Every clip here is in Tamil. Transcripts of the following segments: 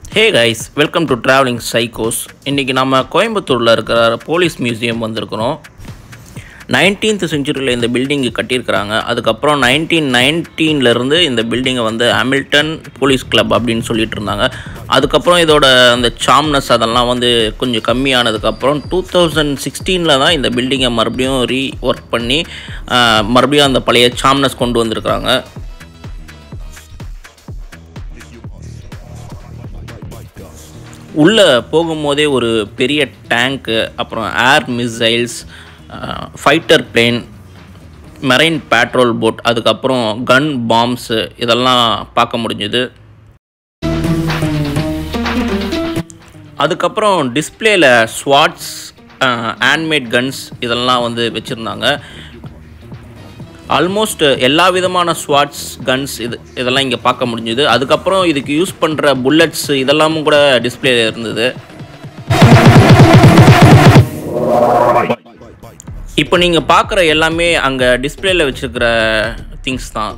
Hey guys welcome to travelling சைக்கோஸ் இன்றைக்கி நம்ம கோயம்புத்தூரில் இருக்கிற போலீஸ் மியூசியம் வந்திருக்கிறோம் நைன்டீன்த் செஞ்சுரியில் இந்த பில்டிங்கு கட்டியிருக்கிறாங்க அதுக்கப்புறம் நைன்டீன் நைன்டீன்லேருந்து இந்த பில்டிங்கை வந்து ஹாமில்டன் போலீஸ் கிளப் அப்படின்னு சொல்லிட்டு இருந்தாங்க அதுக்கப்புறம் இதோட அந்த சாம்னஸ் அதெல்லாம் வந்து கொஞ்சம் கம்மியானதுக்கப்புறம் டூ தௌசண்ட் சிக்ஸ்டீனில் தான் இந்த பில்டிங்கை மறுபடியும் ரீ ஒர்க் பண்ணி ஆஹ், மறுபடியும் அந்த பழைய சாம்னஸ் கொண்டு வந்திருக்கிறாங்க உள்ளே போகும்போதே ஒரு பெரிய டேங்க்கு அப்புறம் air missiles fighter plane marine patrol boat அதுக்கப்புறம் கன் பாம்ஸு இதெல்லாம் பார்க்க முடிஞ்சுது அதுக்கப்புறம் டிஸ்பிளேல ஸ்வாட்ஸ் ஹேண்ட்மேட் கன்ஸ் இதெல்லாம் வந்து வச்சுருந்தாங்க ஆல்மோஸ்ட் எல்லா விதமான ஸ்வாட்ஸ் கன்ஸ் இது இதெல்லாம் இங்கே பார்க்க முடிஞ்சுது அதுக்கப்புறம் இதுக்கு யூஸ் பண்ணுற புல்லட்ஸ் இதெல்லாமும் கூட டிஸ்பிளேல இருந்தது இப்போ நீங்கள் பார்க்குற எல்லாமே அங்கே டிஸ்பிளேல வச்சுருக்கிற திங்ஸ் தான்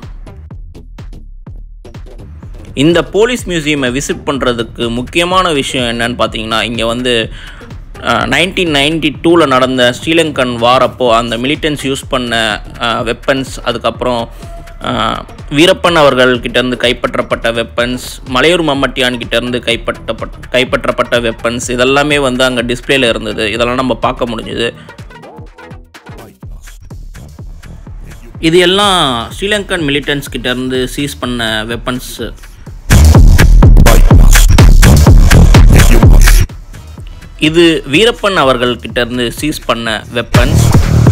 இந்த போலீஸ் மியூசியமை விசிட் பண்ணுறதுக்கு முக்கியமான விஷயம் என்னன்னு பார்த்தீங்கன்னா இங்கே வந்து நைன்டீன் நைன்டி டூவில் நடந்த ஸ்ரீலங்கன் வார் அப்போ அந்த மிலிட்டன்ஸ் யூஸ் பண்ண வெப்பன்ஸ் அதுக்கப்புறம் அஹ், வீரப்பன் அவர்கள்கிட்டேருந்து கைப்பற்றப்பட்ட வெப்பன்ஸ் மலையூர் மம்மட்டியான் கிட்டேருந்து கைப்பற்றப்பட்ட கைப்பற்றப்பட்ட வெப்பன்ஸ் இதெல்லாமே வந்து அங்கே டிஸ்பிளேல இருந்தது இதெல்லாம் நம்ம பார்க்க முடிஞ்சுது இது எல்லாம் ஸ்ரீலங்கன் மிலிட்டன்ஸ் கிட்டேருந்து சீஸ் பண்ண வெப்பன்ஸு இது வீரப்பன் அவர்கள் கிட்ட இருந்து சீஸ் பண்ண weapons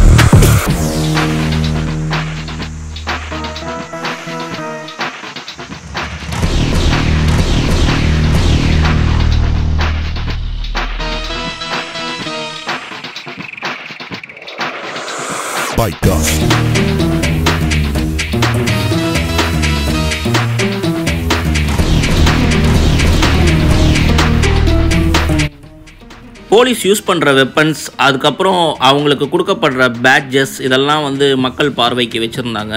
Bite dust. Police use பண்ணுற வெப்பன்ஸ் அதுக்கப்புறம் அவங்களுக்கு கொடுக்கப்படுற பேட்ஜஸ் இதெல்லாம் வந்து மக்கள் பார்வைக்கு வச்சுருந்தாங்க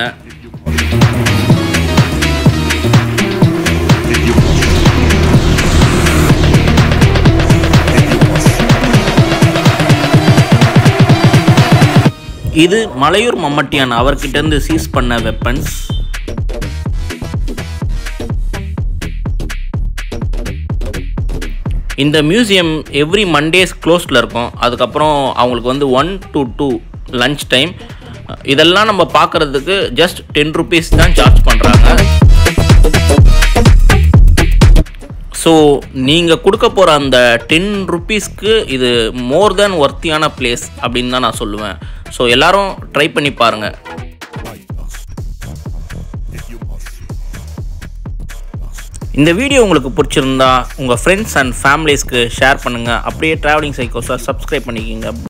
இது மலையூர் மம்மட்டியான் அவர்கிட்டேருந்து சீஸ் பண்ண வெப்பன்ஸ் இந்த மியூசியம் எவ்ரி மண்டேஸ் க்ளோஸ்டில் இருக்கும் அதுக்கப்புறம் அவங்களுக்கு வந்து one to two lunch time இதெல்லாம் நம்ம பார்க்குறதுக்கு ஜஸ்ட் டென் ருபீஸ் தான் சார்ஜ் பண்ணுறாங்க ஸோ நீங்கள் கொடுக்க போகிற அந்த டென் ருபீஸ்க்கு இது மோர் தேன் ஒர்த்தியான பிளேஸ் அப்படின்னு தான் நான் சொல்லுவேன் ஸோ எல்லாரும் ட்ரை பண்ணி பாருங்கள் இந்த வீடியோ உங்களுக்கு பிடிச்சிருந்தா உங்கள் ஃப்ரெண்ட்ஸ் அண்ட் ஃபேமிலிஸ்க்கு ஷேர் பண்ணுங்கள் அப்படியே ட்ராவலிங் சைக்கோஸை சப்ஸ்கிரைப் பண்ணிக்கிங்க